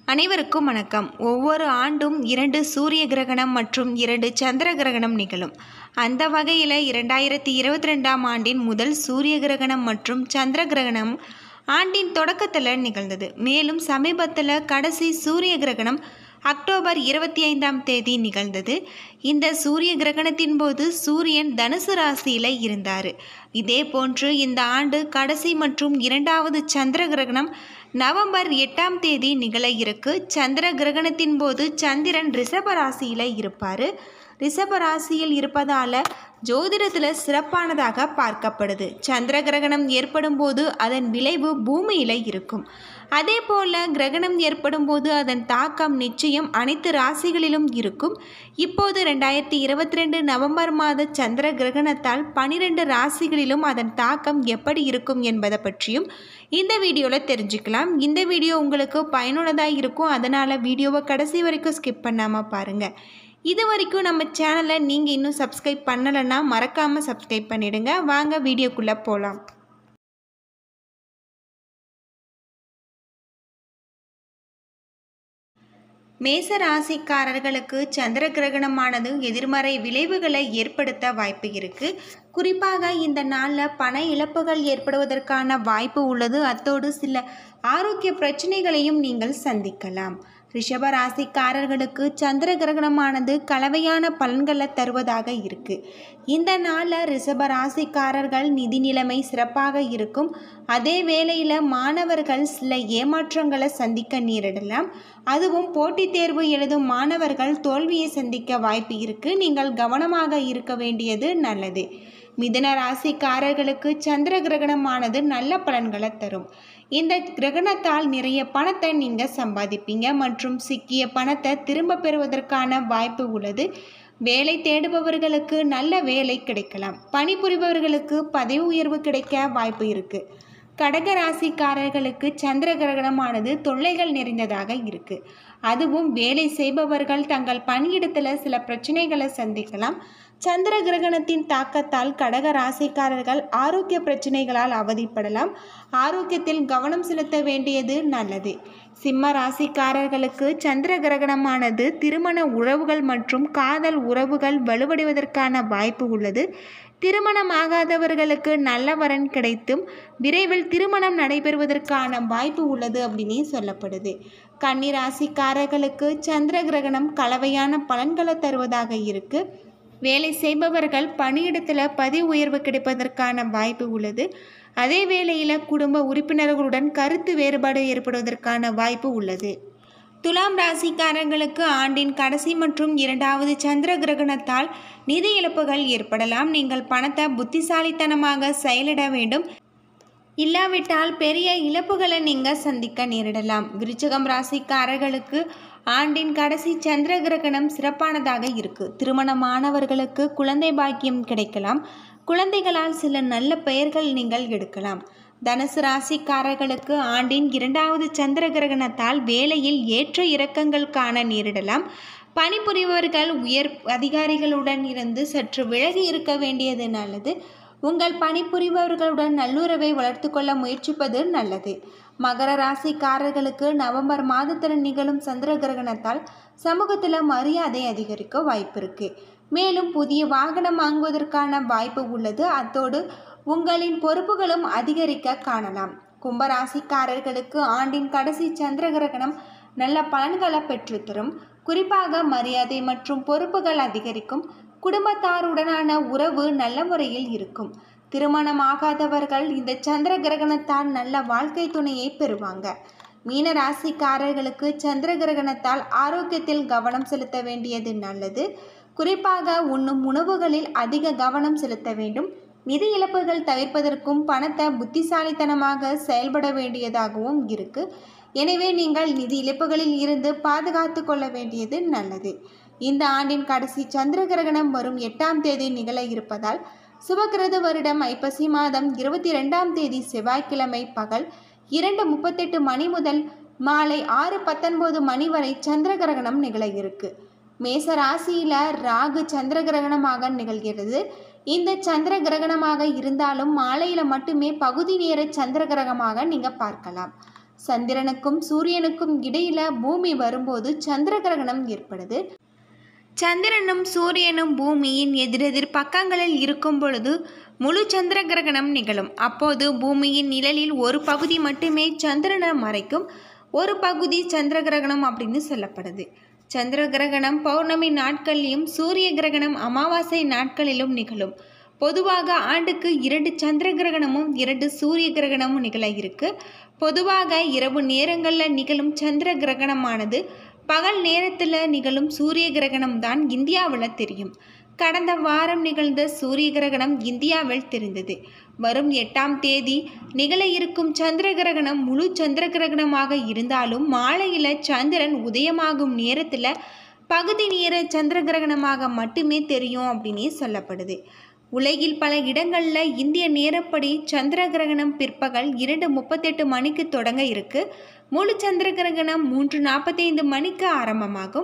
அனைவருக்கும் வணக்கம் ஒவ்வொரு ஆண்டும் இரண்டு சூரிய கிரகணம் மற்றும் இரண்டு சந்திர கிரகணம் நிகழும் அந்த வகையில் இரண்டாயிரத்தி இருபத்தி ரெண்டாம் ஆண்டின் முதல் சூரிய கிரகணம் மற்றும் சந்திர கிரகணம் ஆண்டின் தொடக்கத்தில் நிகழ்ந்தது மேலும் சமீபத்தில் கடைசி சூரிய கிரகணம் அக்டோபர் இருபத்தி ஐந்தாம் தேதி நிகழ்ந்தது இந்த சூரிய கிரகணத்தின் போது சூரியன் தனுசு ராசியில் இருந்தார் இதே போன்று இந்த ஆண்டு கடைசி மற்றும் இரண்டாவது சந்திர கிரகணம் நவம்பர் எட்டாம் தேதி நிகழ இருக்கு சந்திர கிரகணத்தின் போது சந்திரன் ரிஷப ராசியில் இருப்பார் ரிஷப ராசியில் இருப்பதால் ஜோதிடத்தில் சிறப்பானதாக பார்க்கப்படுது சந்திர கிரகணம் ஏற்படும் போது அதன் விளைவு பூமியில் இருக்கும் அதே போல் கிரகணம் ஏற்படும் போது அதன் தாக்கம் நிச்சயம் அனைத்து ராசிகளிலும் இருக்கும் இப்போது ரெண்டாயிரத்தி இருபத்தி ரெண்டு நவம்பர் மாத சந்திர கிரகணத்தால் பனிரெண்டு ராசிகளிலும் அதன் தாக்கம் எப்படி இருக்கும் என்பதை பற்றியும் இந்த வீடியோவில் தெரிஞ்சுக்கலாம் இந்த வீடியோ உங்களுக்கு பயனுள்ளதாக இருக்கும் அதனால் வீடியோவை கடைசி வரைக்கும் ஸ்கிப் பண்ணாமல் பாருங்கள் இது வரைக்கும் நம்ம சேனலை நீங்கள் இன்னும் சப்ஸ்கிரைப் பண்ணலைன்னா மறக்காமல் சப்ஸ்கிரைப் பண்ணிடுங்க வாங்க வீடியோக்குள்ளே போகலாம் மேச ராசிக்காரர்களுக்கு சந்திர கிரகணமானது எதிர்மறை விளைவுகளை ஏற்படுத்த வாய்ப்பு இருக்கு குறிப்பாக இந்த நாளில் பண இழப்புகள் ஏற்படுவதற்கான வாய்ப்பு உள்ளது அத்தோடு சில ஆரோக்கிய பிரச்சனைகளையும் நீங்கள் சந்திக்கலாம் ரிஷப ராசிக்காரர்களுக்கு சந்திர கிரகணமானது கலவையான பலன்களை தருவதாக இருக்கு இந்த நாளில் ரிஷப ராசிக்காரர்கள் நிதி நிலைமை சிறப்பாக இருக்கும் அதே வேளையில் மாணவர்கள் சில ஏமாற்றங்களை சந்திக்க நேரிடலாம் அதுவும் போட்டித் தேர்வு எழுதும் மாணவர்கள் தோல்வியை சந்திக்க வாய்ப்பு இருக்கு நீங்கள் கவனமாக இருக்க வேண்டியது நல்லது மிதுன ராசிக்காரர்களுக்கு சந்திர கிரகணமானது நல்ல பலன்களை தரும் இந்த கிரகணத்தால் நிறைய பணத்தை நீங்கள் சம்பாதிப்பீங்க மற்றும் சிக்கிய பணத்தை திரும்ப பெறுவதற்கான வாய்ப்பு உள்ளது வேலை தேடுபவர்களுக்கு நல்ல வேலை கிடைக்கலாம் பணிபுரிபவர்களுக்கு பதவி உயர்வு கிடைக்க வாய்ப்பு இருக்குது கடக ராசிக்காரர்களுக்கு சந்திர கிரகணமானது தொல்லைகள் நிறைந்ததாக இருக்கு அதுவும் வேலை செய்பவர்கள் தங்கள் பணியிடத்தில் சில பிரச்சனைகளை சந்திக்கலாம் சந்திர கிரகணத்தின் தாக்கத்தால் கடக ராசிக்காரர்கள் ஆரோக்கிய பிரச்சனைகளால் அவதிப்படலாம் ஆரோக்கியத்தில் கவனம் செலுத்த வேண்டியது நல்லது சிம்ம ராசிக்காரர்களுக்கு சந்திர கிரகணமானது திருமண உறவுகள் மற்றும் காதல் உறவுகள் வலுவடைவதற்கான வாய்ப்பு உள்ளது திருமணமாகாதவர்களுக்கு நல்ல வரன் கிடைத்தும் விரைவில் திருமணம் நடைபெறுவதற்கான வாய்ப்பு உள்ளது அப்படின்னு சொல்லப்படுது கன்னி ராசிக்காரர்களுக்கு சந்திர கிரகணம் கலவையான பலன்களை தருவதாக இருக்கு வேலை செய்பவர்கள் பணியிடத்தில் பதவி உயர்வு கிடைப்பதற்கான வாய்ப்பு உள்ளது அதே வேளையில் குடும்ப உறுப்பினர்களுடன் கருத்து வேறுபாடு ஏற்படுவதற்கான வாய்ப்பு உள்ளது துலாம் ராசிக்காரர்களுக்கு ஆண்டின் கடைசி மற்றும் இரண்டாவது சந்திர கிரகணத்தால் நிதி இழப்புகள் ஏற்படலாம் நீங்கள் பணத்தை புத்திசாலித்தனமாக செயலிட வேண்டும் இல்லாவிட்டால் பெரிய இழப்புகளை நீங்கள் சந்திக்க நேரிடலாம் விருச்சகம் ராசிக்காரர்களுக்கு ஆண்டின் கடைசி சந்திர கிரகணம் சிறப்பானதாக இருக்கு திருமணமானவர்களுக்கு குழந்தை பாக்கியம் கிடைக்கலாம் குழந்தைகளால் சில நல்ல பெயர்கள் நீங்கள் எடுக்கலாம் தனுசு ராசிக்காரர்களுக்கு ஆண்டின் இரண்டாவது சந்திர கிரகணத்தால் வேலையில் ஏற்ற இறக்கங்கள் காண நேரிடலாம் பணிபுரிபவர்கள் உயர் அதிகாரிகளுடன் இருந்து சற்று விலகி இருக்க வேண்டியது நல்லது உங்கள் பணிபுரிபவர்களுடன் நல்லுறவை வளர்த்து கொள்ள முயற்சிப்பது நல்லது மகர ராசிக்காரர்களுக்கு நவம்பர் மாதத்தில் நிகழும் சந்திர கிரகணத்தால் சமூகத்தில் மரியாதை அதிகரிக்க வாய்ப்பு இருக்கு மேலும் புதிய வாகனம் வாங்குவதற்கான வாய்ப்பு உள்ளது அத்தோடு உங்களின் பொறுப்புகளும் அதிகரிக்க காணலாம் கும்பராசிக்காரர்களுக்கு ஆண்டின் கடைசி சந்திர கிரகணம் நல்ல பலன்களை பெற்றுத்தரும் குறிப்பாக மரியாதை மற்றும் பொறுப்புகள் அதிகரிக்கும் குடும்பத்தாருடனான உறவு நல்ல முறையில் இருக்கும் திருமணமாகாதவர்கள் இந்த சந்திர கிரகணத்தால் நல்ல வாழ்க்கை துணையை பெறுவாங்க மீன ராசிக்காரர்களுக்கு சந்திர கிரகணத்தால் ஆரோக்கியத்தில் கவனம் செலுத்த வேண்டியது நல்லது குறிப்பாக உண்ணும் உணவுகளில் அதிக கவனம் செலுத்த வேண்டும் நிதி இழப்புகள் தவிர்ப்பதற்கும் பணத்தை புத்திசாலித்தனமாக செயல்பட வேண்டியதாகவும் இருக்கு எனவே நீங்கள் நிதி இழப்புகளில் இருந்து பாதுகாத்து கொள்ள வேண்டியது நல்லது இந்த ஆண்டின் கடைசி சந்திர கிரகணம் வரும் எட்டாம் தேதி நிகழ இருப்பதால் சுபகிருது வருடம் ஐப்பசி மாதம் இருபத்தி ரெண்டாம் தேதி செவ்வாய்க்கிழமை பகல் இரண்டு முப்பத்தெட்டு மணி முதல் மாலை ஆறு பத்தொன்பது மணி வரை சந்திர கிரகணம் நிகழ இருக்கு மேச ராசியில ராகு சந்திர கிரகணமாக நிகழ்கிறது இந்த சந்திர கிரகணமாக இருந்தாலும் மாலையில் மட்டுமே பகுதி நேர சந்திர கிரகமாக நீங்கள் பார்க்கலாம் சந்திரனுக்கும் சூரியனுக்கும் இடையில பூமி வரும்போது சந்திர கிரகணம் ஏற்படுது சந்திரனும் சூரியனும் பூமியின் எதிரெதிர் பக்கங்களில் இருக்கும் பொழுது முழு சந்திர கிரகணம் நிகழும் அப்போது பூமியின் நிழலில் ஒரு பகுதி மட்டுமே சந்திரனை மறைக்கும் ஒரு பகுதி சந்திர கிரகணம் அப்படின்னு சொல்லப்படுது சந்திர கிரகணம் பௌர்ணமி நாட்களிலும் சூரிய கிரகணம் அமாவாசை நாட்களிலும் நிகழும் பொதுவாக ஆண்டுக்கு இரண்டு சந்திர கிரகணமும் இரண்டு சூரிய கிரகணமும் நிகழ இருக்கு பொதுவாக இரவு நேரங்களில் நிகழும் சந்திர கிரகணமானது பகல் நேரத்தில் நிகழும் சூரிய கிரகணம் தான் இந்தியாவில் தெரியும் கடந்த வாரம் நிகழ்ந்த சூரிய கிரகணம் இந்தியாவில் தெரிந்தது வரும் எட்டாம் தேதி நிகழ இருக்கும் சந்திர கிரகணம் முழு சந்திர கிரகணமாக இருந்தாலும் மாலையில் சந்திரன் உதயமாகும் நேரத்தில் பகுதி நேர சந்திர கிரகணமாக மட்டுமே தெரியும் அப்படின்னே சொல்லப்படுது உலகில் பல இடங்களில் இந்திய நேரப்படி சந்திர கிரகணம் பிற்பகல் இரண்டு முப்பத்தெட்டு மணிக்கு தொடங்க இருக்கு முழு சந்திர கிரகணம் மூன்று நாற்பத்தைந்து மணிக்கு ஆரம்பமாகும்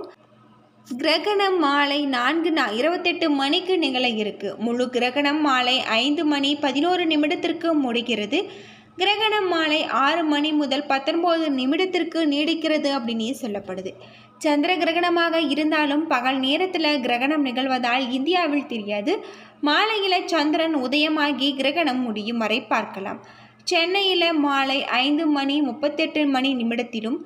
கிரகணம் மாலை நான்கு நா இருபத்தெட்டு மணிக்கு நிகழ இருக்கு முழு கிரகணம் மாலை ஐந்து மணி பதினோரு நிமிடத்திற்கு முடிகிறது கிரகணம் மாலை ஆறு மணி முதல் பத்தொன்பது நிமிடத்திற்கு நீடிக்கிறது அப்படின்னு சொல்லப்படுது சந்திர கிரகணமாக இருந்தாலும் பகல் நேரத்தில் கிரகணம் நிகழ்வதால் இந்தியாவில் தெரியாது மாலையில் சந்திரன் உதயமாகி கிரகணம் முடியும் வரை பார்க்கலாம் சென்னையில் மாலை ஐந்து மணி முப்பத்தெட்டு மணி நிமிடத்திலும்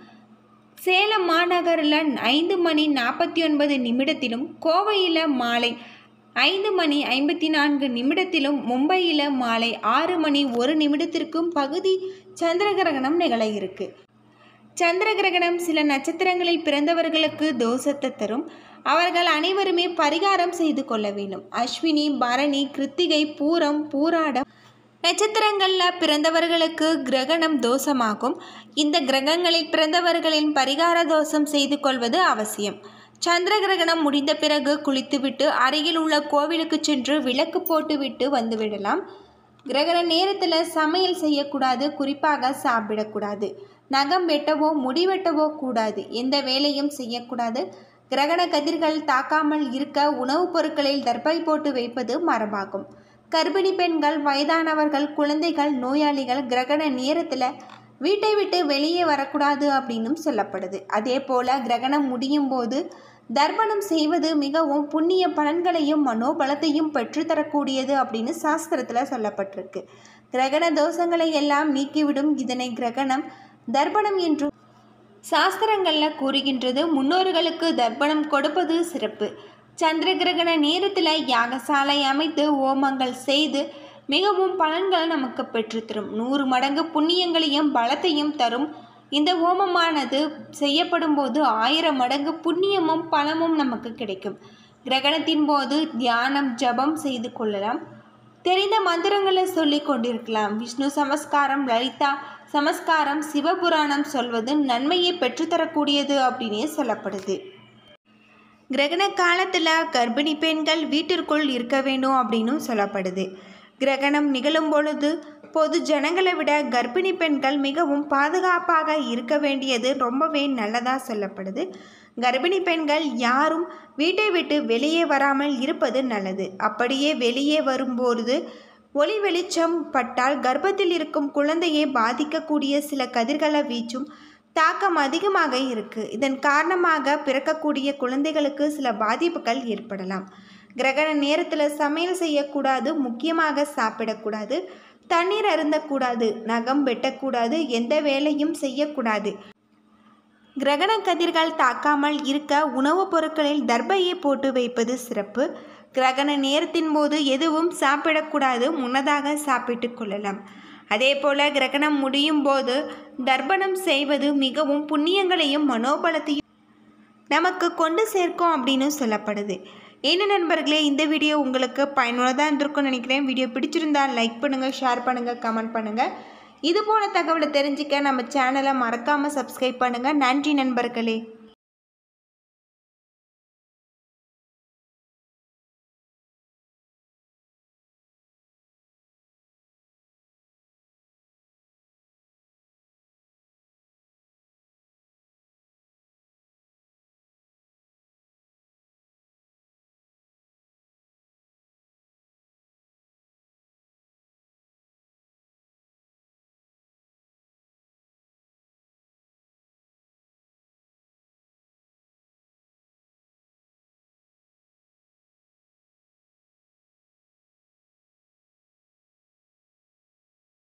சேலம் மாநகரில் ஐந்து மணி நாற்பத்தி ஒன்பது நிமிடத்திலும் கோவையில் மாலை ஐந்து மணி ஐம்பத்தி நான்கு நிமிடத்திலும் மும்பையில் மாலை ஆறு மணி ஒரு நிமிடத்திற்கும் பகுதி சந்திர கிரகணம் நிகழ இருக்கு சந்திர கிரகணம் சில நட்சத்திரங்களில் பிறந்தவர்களுக்கு தோஷத்தை தரும் அவர்கள் அனைவருமே பரிகாரம் செய்து கொள்ள வேண்டும் அஸ்வினி பரணி கிருத்திகை பூரம் பூராடம் நட்சத்திரங்களில் பிறந்தவர்களுக்கு கிரகணம் தோஷமாகும் இந்த கிரகங்களில் பிறந்தவர்களின் பரிகார தோஷம் செய்து கொள்வது அவசியம் சந்திர கிரகணம் முடிந்த பிறகு குளித்துவிட்டு அருகில் உள்ள கோவிலுக்கு சென்று விளக்கு போட்டுவிட்டு வந்துவிடலாம் கிரகண நேரத்தில் சமையல் செய்யக்கூடாது குறிப்பாக சாப்பிடக்கூடாது நகம் வெட்டவோ முடி வெட்டவோ கூடாது எந்த வேலையும் செய்யக்கூடாது கிரகண கதிர்கள் தாக்காமல் இருக்க உணவுப் பொருட்களில் தர்பை போட்டு வைப்பது மரபாகும் கர்ப்பிணி பெண்கள் வயதானவர்கள் குழந்தைகள் நோயாளிகள் கிரகண நேரத்தில் வீட்டை விட்டு வெளியே வரக்கூடாது அப்படின்னும் சொல்லப்படுது அதே போல் கிரகணம் முடியும் போது தர்ப்பணம் செய்வது மிகவும் புண்ணிய பலன்களையும் மனோபலத்தையும் பெற்றுத்தரக்கூடியது அப்படின்னு சாஸ்திரத்தில் சொல்லப்பட்டிருக்கு கிரகண தோஷங்களை எல்லாம் நீக்கிவிடும் இதனை கிரகணம் தர்ப்பணம் என்றும் சாஸ்திரங்களில் கூறுகின்றது முன்னோர்களுக்கு தர்ப்பணம் கொடுப்பது சிறப்பு சந்திர கிரகண நேரத்தில் யாகசாலை அமைத்து ஓமங்கள் செய்து மிகவும் பலன்களை நமக்கு பெற்றுத்தரும் நூறு மடங்கு புண்ணியங்களையும் பலத்தையும் தரும் இந்த ஓமமானது செய்யப்படும் போது ஆயிரம் மடங்கு புண்ணியமும் பலமும் நமக்கு கிடைக்கும் கிரகணத்தின் போது தியானம் ஜபம் செய்து கொள்ளலாம் தெரிந்த மந்திரங்களை சொல்லி கொண்டிருக்கலாம் விஷ்ணு சமஸ்காரம் லலிதா சமஸ்காரம் சிவபுராணம் சொல்வது நன்மையை பெற்றுத்தரக்கூடியது அப்படின்னே சொல்லப்படுது கிரகண காலத்தில் கர்ப்பிணி பெண்கள் வீட்டிற்குள் இருக்க வேண்டும் அப்படின்னும் சொல்லப்படுது கிரகணம் நிகழும் பொழுது பொது ஜனங்களை விட கர்ப்பிணி பெண்கள் மிகவும் பாதுகாப்பாக இருக்க வேண்டியது ரொம்பவே நல்லதாக சொல்லப்படுது கர்ப்பிணி பெண்கள் யாரும் வீட்டை விட்டு வெளியே வராமல் இருப்பது நல்லது அப்படியே வெளியே வரும்போது ஒளி வெளிச்சம் பட்டால் கர்ப்பத்தில் இருக்கும் குழந்தையை பாதிக்கக்கூடிய சில கதிர்களை வீச்சும் தாக்கம் அதிகமாக இருக்கு இதன் காரணமாக பிறக்கக்கூடிய குழந்தைகளுக்கு சில பாதிப்புகள் ஏற்படலாம் கிரகண நேரத்தில் சமையல் செய்யக்கூடாது முக்கியமாக சாப்பிடக்கூடாது தண்ணீர் அருந்தக்கூடாது நகம் வெட்டக்கூடாது எந்த வேலையும் செய்யக்கூடாது கிரகண கதிர்கள் தாக்காமல் இருக்க உணவுப் பொருட்களில் தர்பையை போட்டு வைப்பது சிறப்பு கிரகண நேரத்தின் போது எதுவும் சாப்பிடக்கூடாது முன்னதாக சாப்பிட்டு கொள்ளலாம் அதே போல கிரகணம் முடியும் போது தர்ப்பணம் செய்வது மிகவும் புண்ணியங்களையும் மனோபலத்தையும் நமக்கு கொண்டு சேர்க்கும் அப்படின்னு சொல்லப்படுது என்ன நண்பர்களே இந்த வீடியோ உங்களுக்கு பயனுள்ளதாக இருந்திருக்கும்னு நினைக்கிறேன் வீடியோ பிடிச்சிருந்தா லைக் பண்ணுங்கள் ஷேர் பண்ணுங்கள் கமெண்ட் பண்ணுங்கள் இது போல தகவலை தெரிஞ்சுக்க நம்ம சேனலை மறக்காமல் சப்ஸ்கிரைப் பண்ணுங்கள் நன்றி நண்பர்களே